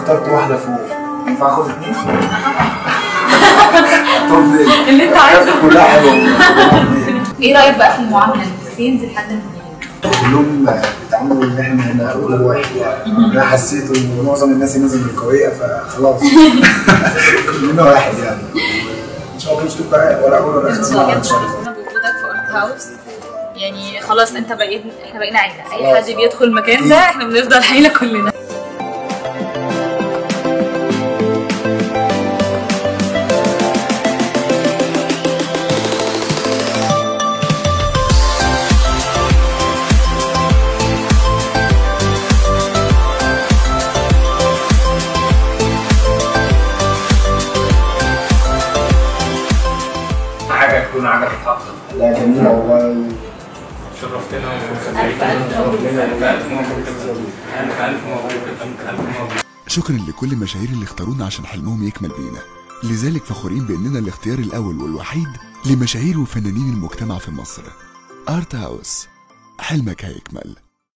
اخترت واحده فوق ينفع اخد اثنين؟ طب ليه؟ اللي انت عايزه كلها حلوه ايه رايك بقى في المعامله السيلز لحد المدينين كلهم بيتعاملوا ان احنا هنا كل واحد يعني انا حسيت ان معظم الناس هنا زملكاويه فخلاص كلنا واحد يعني ان شاء الله مش تبقى ولا اول ولا ان اخر شاء الله ان شاء الله شرفنا بوجودك في اورك هاوس يعني خلاص انت بقيت احنا بقينا عيله اي حد بيدخل المكان ده احنا بنفضل عيله كلنا حاجه تكون عجبت حقك لا جميله والله شرفتنا وسعدتنا الف الف مبروك الف الف مبروك الف الف مبروك شكرا لكل المشاهير اللي اختارونا عشان حلمهم يكمل بينا لذلك فخورين باننا الاختيار الاول والوحيد لمشاهير وفنانين المجتمع في مصر ارت هاوس حلمك هيكمل